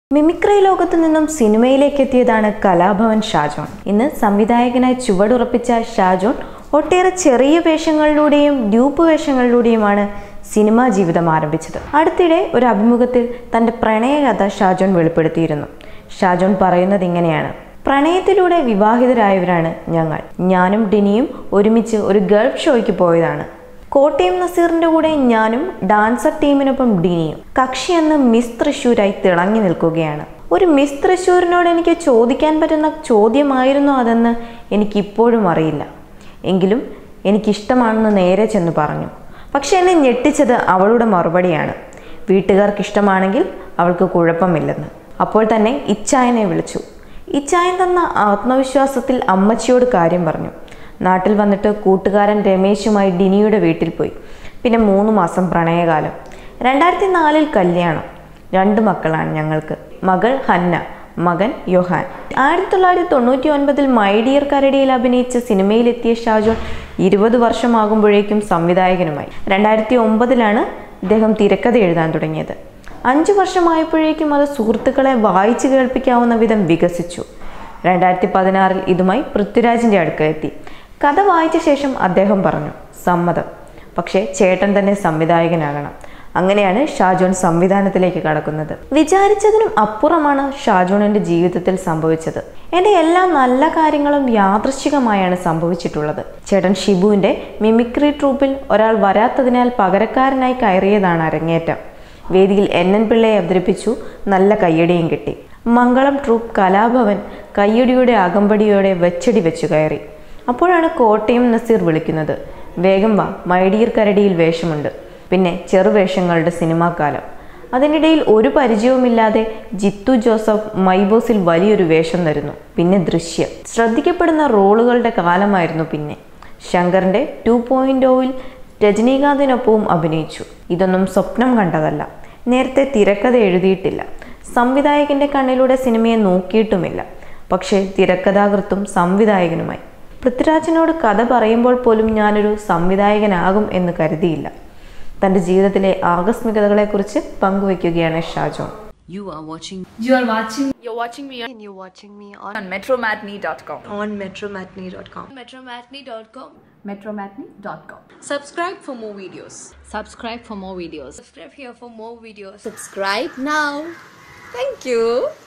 Mimicry ലോകത്തു നിന്നും സിനിമയിലേക്ക് എത്തിയതാണ് കലാഭവൻ ഷാജോൺ ഇന്ന് സംവിധായകനായി ചുവടുറപ്പിച്ച ഷാജോൺ ഒട്ടേറെ ചെറിയ വേഷങ്ങളിലൂടെയും ഡ്യൂപ്പ് വേഷങ്ങളിലൂടെയുമാണ് സിനിമാ ജീവിതം ആരംഭിച്ചത് അടുത്തിടെ ഒരു അഭിമുഖത്തിൽ തന്റെ പ്രണയകഥ ഷാജോൺ വെളിപ്പെടുത്തിയിരുന്നു ഷാജോൺ പറയുന്നത് ഇങ്ങനെയാണ് പ്രണയത്തിലൂടെ വിവാഹിതരായവരാണ് ഞങ്ങൾ ഞാനും ഡിനിയും ഒരുമിച്ച് ഒരു ഗൾഫ് ഷോയ്ക്ക് പോയതാണ് കോട്ടയം നസീറിന്റെ കൂടെ ഞാനും ഡാൻസർ ടീമിനൊപ്പം ഡിനിയും കക്ഷി എന്ന് മിസ് തൃശ്ശൂരായി തിളങ്ങി നിൽക്കുകയാണ് ഒരു മിസ് തൃശ്ശൂരിനോട് എനിക്ക് ചോദിക്കാൻ പറ്റുന്ന ചോദ്യമായിരുന്നു അതെന്ന് എനിക്കിപ്പോഴും അറിയില്ല എങ്കിലും എനിക്കിഷ്ടമാണെന്ന് നേരെ ചെന്ന് പറഞ്ഞു പക്ഷെ എന്നെ ഞെട്ടിച്ചത് അവളുടെ മറുപടിയാണ് വീട്ടുകാർക്ക് ഇഷ്ടമാണെങ്കിൽ അവൾക്ക് കുഴപ്പമില്ലെന്ന് അപ്പോൾ തന്നെ ഇച്ചായനെ വിളിച്ചു ഇച്ചായൻ തന്ന ആത്മവിശ്വാസത്തിൽ അമ്മച്ചിയോട് കാര്യം പറഞ്ഞു നാട്ടിൽ വന്നിട്ട് കൂട്ടുകാരൻ രമേശുമായി ഡിനിയുടെ വീട്ടിൽ പോയി പിന്നെ മൂന്ന് മാസം പ്രണയകാലം രണ്ടായിരത്തി നാലിൽ കല്യാണം രണ്ട് മക്കളാണ് ഞങ്ങൾക്ക് മകൾ ഹന്ന മകൻ യൊഹാൻ ആയിരത്തി തൊള്ളായിരത്തി തൊണ്ണൂറ്റി ഒൻപതിൽ മൈഡിയർ കരടിയിൽ അഭിനയിച്ച സിനിമയിലെത്തിയ ഷാജോൺ ഇരുപത് വർഷമാകുമ്പോഴേക്കും സംവിധായകനുമായി രണ്ടായിരത്തി ഒമ്പതിലാണ് ഇദ്ദേഹം തിരക്കഥ എഴുതാൻ തുടങ്ങിയത് അഞ്ചു വർഷമായപ്പോഴേക്കും അത് സുഹൃത്തുക്കളെ വായിച്ചു കേൾപ്പിക്കാവുന്ന വിധം വികസിച്ചു രണ്ടായിരത്തി പതിനാറിൽ ഇതുമായി പൃഥ്വിരാജിന്റെ അടുക്കലെത്തി കഥ വായിച്ച ശേഷം അദ്ദേഹം പറഞ്ഞു സമ്മതം പക്ഷേ ചേട്ടൻ തന്നെ സംവിധായകനാകണം അങ്ങനെയാണ് ഷാജോൺ സംവിധാനത്തിലേക്ക് കടക്കുന്നത് വിചാരിച്ചതിനും അപ്പുറമാണ് ഷാജോണിന്റെ ജീവിതത്തിൽ സംഭവിച്ചത് എൻ്റെ എല്ലാ നല്ല കാര്യങ്ങളും യാദൃശ്ചികമായാണ് സംഭവിച്ചിട്ടുള്ളത് ചേട്ടൻ ഷിബുവിന്റെ മിമിക്രി ട്രൂപ്പിൽ ഒരാൾ വരാത്തതിനാൽ പകരക്കാരനായി കയറിയതാണ് അരങ്ങേറ്റം വേദിയിൽ എൻ എൻ പിള്ളയെ അവതരിപ്പിച്ചു നല്ല കയ്യടിയും കിട്ടി മംഗളം ട്രൂപ്പ് കലാഭവൻ കയ്യടിയുടെ അകമ്പടിയോടെ വെച്ചടി വെച്ചു കയറി അപ്പോഴാണ് കോട്ടയം നസീർ വിളിക്കുന്നത് വേഗം വാ മൈഡിയർ കരടിയിൽ വേഷമുണ്ട് പിന്നെ ചെറുവേഷങ്ങളുടെ സിനിമാക്കാലം അതിനിടയിൽ ഒരു പരിചയവുമില്ലാതെ ജിത്തു ജോസഫ് മൈബോസിൽ വലിയൊരു വേഷം തരുന്നു പിന്നെ ദൃശ്യം ശ്രദ്ധിക്കപ്പെടുന്ന റോളുകളുടെ കാലമായിരുന്നു പിന്നെ ശങ്കറിന്റെ ടു പോയിന്റ് ഓയിൽ രജനീകാന്തിനൊപ്പവും അഭിനയിച്ചു ഇതൊന്നും സ്വപ്നം കണ്ടതല്ല നേരത്തെ തിരക്കഥ എഴുതിയിട്ടില്ല സംവിധായകന്റെ കണ്ണിലൂടെ സിനിമയെ നോക്കിയിട്ടുമില്ല പക്ഷേ തിരക്കഥാകൃത്തും സംവിധായകനുമായി പൃഥ്വിരാജിനോട് കഥ പറയുമ്പോൾ പോലും ഞാനൊരു സംവിധായകനാകും എന്ന് കരുതിയില്ല തൻ്റെ ജീവിതത്തിലെ ആകസ്മികതകളെക്കുറിച്ച് പങ്കുവയ്ക്കുകയാണ് Shajon You are watching You are watching You're watching me and you're watching me on, on metromatney.com. on metromatney.com. Metromatney.com. Metromatney.com. Subscribe for more videos. subscribe for more videos Subscribe here for more videos. subscribe now. Thank you.